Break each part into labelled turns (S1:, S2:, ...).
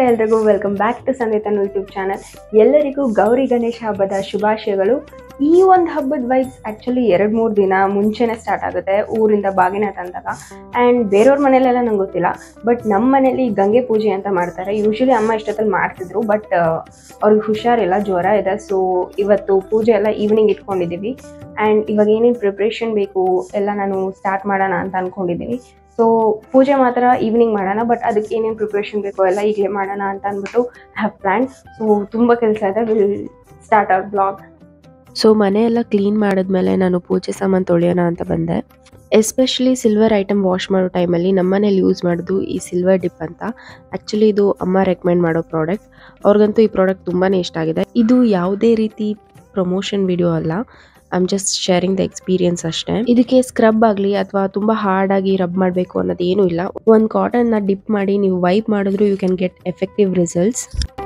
S1: ಎಲ್ರಿಗೂ welcome back to ಸಂದೇತನ್ YouTube channel ಎಲ್ಲರಿಗೂ ಗೌರಿ ಗಣೇಶ ಹಬ್ಬದ ಶುಭಾಶಯಗಳು ಈ ಒಂದು ಹಬ್ಬದ ವೈಬ್ಸ್ ಆ್ಯಕ್ಚುಲಿ ಎರಡು ಮೂರು ದಿನ ಮುಂಚೆನೇ ಸ್ಟಾರ್ಟ್ ಆಗುತ್ತೆ ಊರಿಂದ ಬಾಗಿನ ತಂದಾಗ ಆ್ಯಂಡ್ ಬೇರೆಯವ್ರ ಮನೇಲೆಲ್ಲ ನಂಗೆ ಗೊತ್ತಿಲ್ಲ ಬಟ್ ನಮ್ಮ ಮನೇಲಿ ಗಂಗೆ ಪೂಜೆ ಅಂತ ಮಾಡ್ತಾರೆ ಯೂಶಲಿ ಅಮ್ಮ ಇಷ್ಟೊತ್ತಲ್ಲಿ ಮಾಡ್ತಿದ್ರು ಬಟ್ ಅವ್ರಿಗೆ ಹುಷಾರಿಲ್ಲ ಜ್ವರ ಇದೆ ಸೊ ಇವತ್ತು ಪೂಜೆ ಎಲ್ಲ ಈವ್ನಿಂಗ್ ಇಟ್ಕೊಂಡಿದ್ದೀವಿ ಆ್ಯಂಡ್ ಇವಾಗ ಏನೇನು ಪ್ರಿಪ್ರೇಷನ್ ಬೇಕು ಎಲ್ಲ ನಾನು ಸ್ಟಾರ್ಟ್ ಮಾಡೋಣ ಅಂತ ಅಂದ್ಕೊಂಡಿದ್ದೀನಿ ಸೊ ಪೂಜೆ ಮಾತ್ರ ಈವ್ನಿಂಗ್ ಮಾಡೋಣ ಬಟ್ ಅದಕ್ಕೆ ಏನೇನು ಪ್ರಿಪ್ರೇಷನ್ ಬೇಕೋ ಎಲ್ಲ ಈಗಲೇ ಮಾಡೋಣ ಅಂತ ಅಂದ್ಬಿಟ್ಟು ಹ್ಯಾವ್ ಪ್ಲ್ಯಾನ್ ಸೊ ತುಂಬ ಕೆಲಸ ಇದೆ will start our blog
S2: so ಮನೆಯೆಲ್ಲ ಕ್ಲೀನ್ ಮಾಡಿದ್ಮೇಲೆ ನಾನು ಪೂಜೆ ಸಾಮಾನು ತೊಳೆಯೋಣ ಅಂತ ಬಂದೆ ಎಸ್ಪೆಷಲಿ ಸಿಲ್ವರ್ ಐಟಮ್ ವಾಶ್ ಮಾಡೋ ಟೈಮಲ್ಲಿ ನಮ್ಮನೇಲಿ ಯೂಸ್ ಮಾಡೋದು ಈ ಸಿಲ್ವರ್ ಡಿಪ್ ಅಂತ ಆ್ಯಕ್ಚುಲಿ ಇದು ಅಮ್ಮ ರೆಕಮೆಂಡ್ ಮಾಡೋ ಪ್ರಾಡಕ್ಟ್ ಅವ್ರಿಗಂತೂ ಈ ಪ್ರಾಡಕ್ಟ್ ತುಂಬಾ ಇಷ್ಟ ಆಗಿದೆ ಇದು ಯಾವುದೇ ರೀತಿ ಪ್ರಮೋಷನ್ ವಿಡಿಯೋ ಅಲ್ಲ I am just sharing the experience ಅಷ್ಟೇ ಇದಕ್ಕೆ ಸ್ಕ್ರಬ್ ಆಗಲಿ ಅಥವಾ ತುಂಬ ಹಾರ್ಡ್ ಆಗಿ ರಬ್ ಮಾಡಬೇಕು ಅನ್ನೋದು ಏನೂ ಇಲ್ಲ ಒಂದು ಕಾಟನ್ನ ಡಿಪ್ ಮಾಡಿ ನೀವು ವೈಪ್ ಮಾಡಿದ್ರು you can get effective results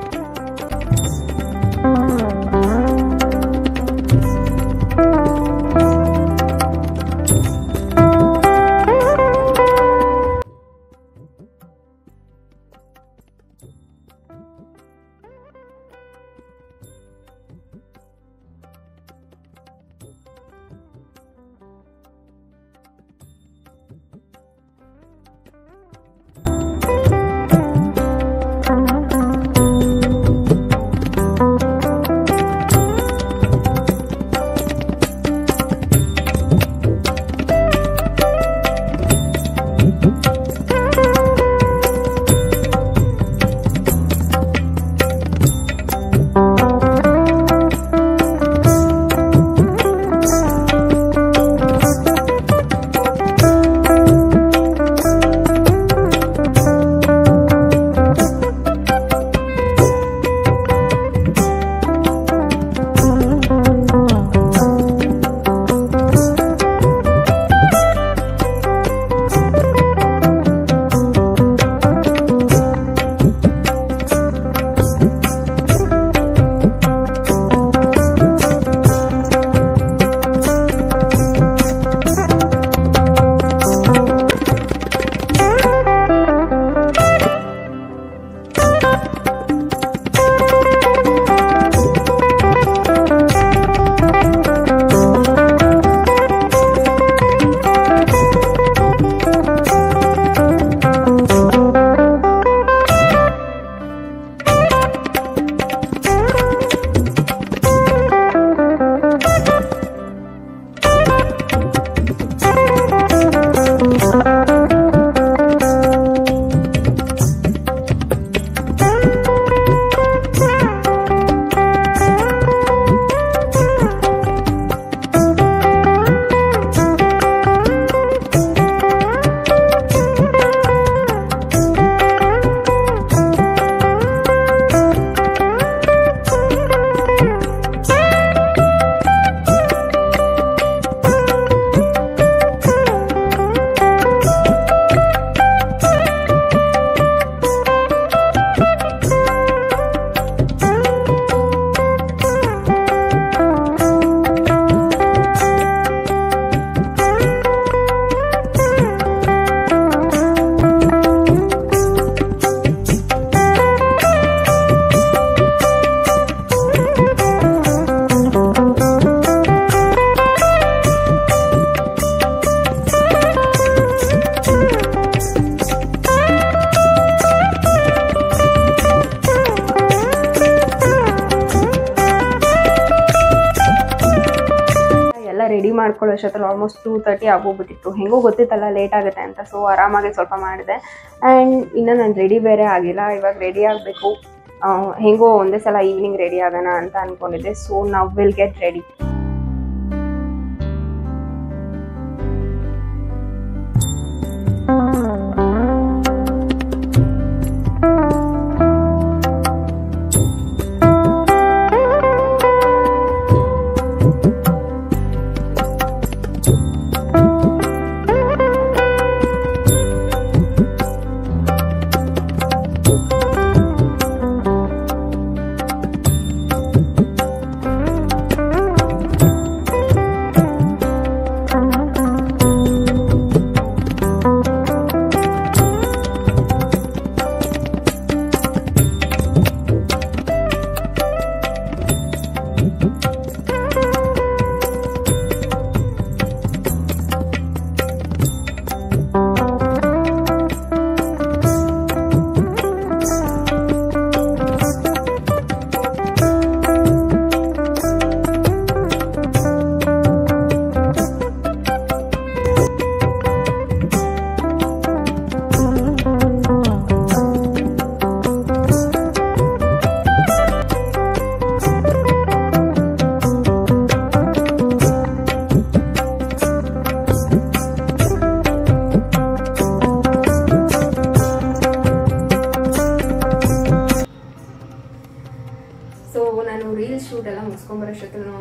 S1: ಎಲ್ಲ ರೆಡಿ ಮಾಡ್ಕೊಳ್ಳೋ ಅಷ್ಟೊತ್ತಲ್ಲಿ ಆಲ್ಮೋಸ್ಟ್ ಟೂ ತರ್ಟಿ ಆಗೋಗ್ಬಿಟ್ಟಿತ್ತು ಹೆಂಗೋ ಗೊತ್ತಿತ್ತಲ್ಲ ಲೇಟ್ ಆಗುತ್ತೆ ಅಂತ ಸೊ ಆರಾಮಾಗಿ ಸ್ವಲ್ಪ ಮಾಡಿದೆ ಆ್ಯಂಡ್ ಇನ್ನು ನಾನು ರೆಡಿ ಬೇರೆ ಆಗಿಲ್ಲ ಇವಾಗ ರೆಡಿ ಆಗಬೇಕು ಹೆಂಗೋ ಒಂದೇ ಸಲ ಈವ್ನಿಂಗ್ ರೆಡಿ ಆಗೋಣ ಅಂತ ಅಂದ್ಕೊಂಡಿದ್ದೆ ಸೊ ನಾವು ವಿಲ್ ಗೆಟ್ ರೆಡಿ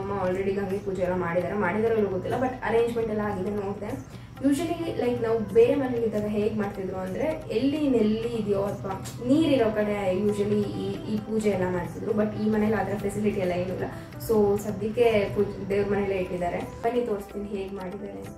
S1: ನಮ್ಮಮ್ಮ ಆಲ್ರೆಡಿ ಗಂಗೆ ಪೂಜೆ ಎಲ್ಲ ಮಾಡಿದ್ದಾರೆ ಮಾಡಿದಾರೋ ಇಲ್ಲೋ ಗೊತ್ತಿಲ್ಲ ಬಟ್ ಅರೇಂಜ್ಮೆಂಟ್ ಎಲ್ಲ ಆಗಿದೆ ನೋಡಿದೆ ಯೂಶಲಿ ಲೈಕ್ ನಾವು ಬೇರೆ ಮನೇಲಿ ಇದ್ದಾಗ ಹೇಗೆ ಮಾಡ್ತಿದ್ರು ಅಂದರೆ ಎಲ್ಲಿ ನೆಲ್ಲಿ ಇದೆಯೋ ಅಥವಾ ನೀರಿರೋ ಕಡೆ ಯೂಶಲಿ ಈ ಈ ಪೂಜೆ ಎಲ್ಲ ಮಾಡ್ತಿದ್ರು ಬಟ್ ಈ ಮನೇಲಿ ಅದರ ಫೆಸಿಲಿಟಿ ಎಲ್ಲ ಏನಿಲ್ಲ ಸೊ ಸದ್ಯಕ್ಕೆ ಪೂಜೆ ದೇವ್ರ ಮನೇಲೇ ಇಟ್ಟಿದ್ದಾರೆ ಬನ್ನಿ ತೋರಿಸ್ತೀನಿ ಹೇಗೆ ಮಾಡಿದ್ದಾರೆ ಅಂತ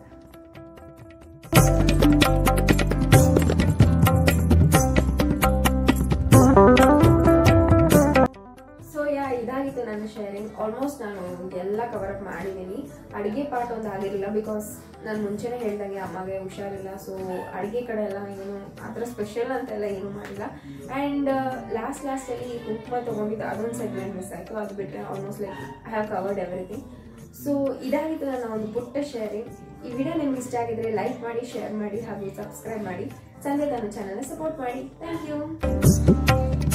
S1: ಸೊ ಯಾ ಇದಾಗಿತ್ತು ನನ್ನ ಶೇರಿಂಗ್ ಆಲ್ಮೋಸ್ಟ್ ನಾನು ಎಲ್ಲ ಕವರ್ ಅಪ್ ಮಾಡಿದ್ದೀನಿ ಅಡುಗೆ ಪಾರ್ಟ್ ಒಂದು ಆಗಿರಲಿಲ್ಲ ಬಿಕಾಸ್ ನಾನು ಮುಂಚೆನೇ ಹೇಳ್ದಂಗೆ ಅಮ್ಮಗೆ ಹುಷಾರಿಲ್ಲ ಸೊ ಅಡುಗೆ ಕಡೆ ಎಲ್ಲ ಏನು ಆ ಥರ ಸ್ಪೆಷಲ್ ಅಂತೆಲ್ಲ ಏನೂ ಮಾಡಿಲ್ಲ ಆ್ಯಂಡ್ ಲಾಸ್ಟ್ ಲಾಸ್ಟಲ್ಲಿ ಕುಂಕುಮ ತೊಗೊಂಡಿದ್ದು ಅದೊಂದು ಸೆಗ್ಮೆಂಟ್ ಮಿಸ್ ಆಯಿತು ಅದು ಬಿಟ್ಟರೆ almost like I have covered everything so ಇದಾಗಿತ್ತು ನನ್ನ ಒಂದು ಪುಟ್ಟ ಶೇರಿಂಗ್ ಈ ವಿಡಿಯೋ ನಿಮ್ಗೆ ಇಷ್ಟ ಆಗಿದ್ರೆ ಲೈಕ್ ಮಾಡಿ ಶೇರ್ ಮಾಡಿ ಹಾಗೂ ಸಬ್ಸ್ಕ್ರೈಬ್ ಮಾಡಿ ಸಂಜೆ ನನ್ನ ಚಾನಲ್ನ ಸಪೋರ್ಟ್ ಮಾಡಿ ಥ್ಯಾಂಕ್ ಯು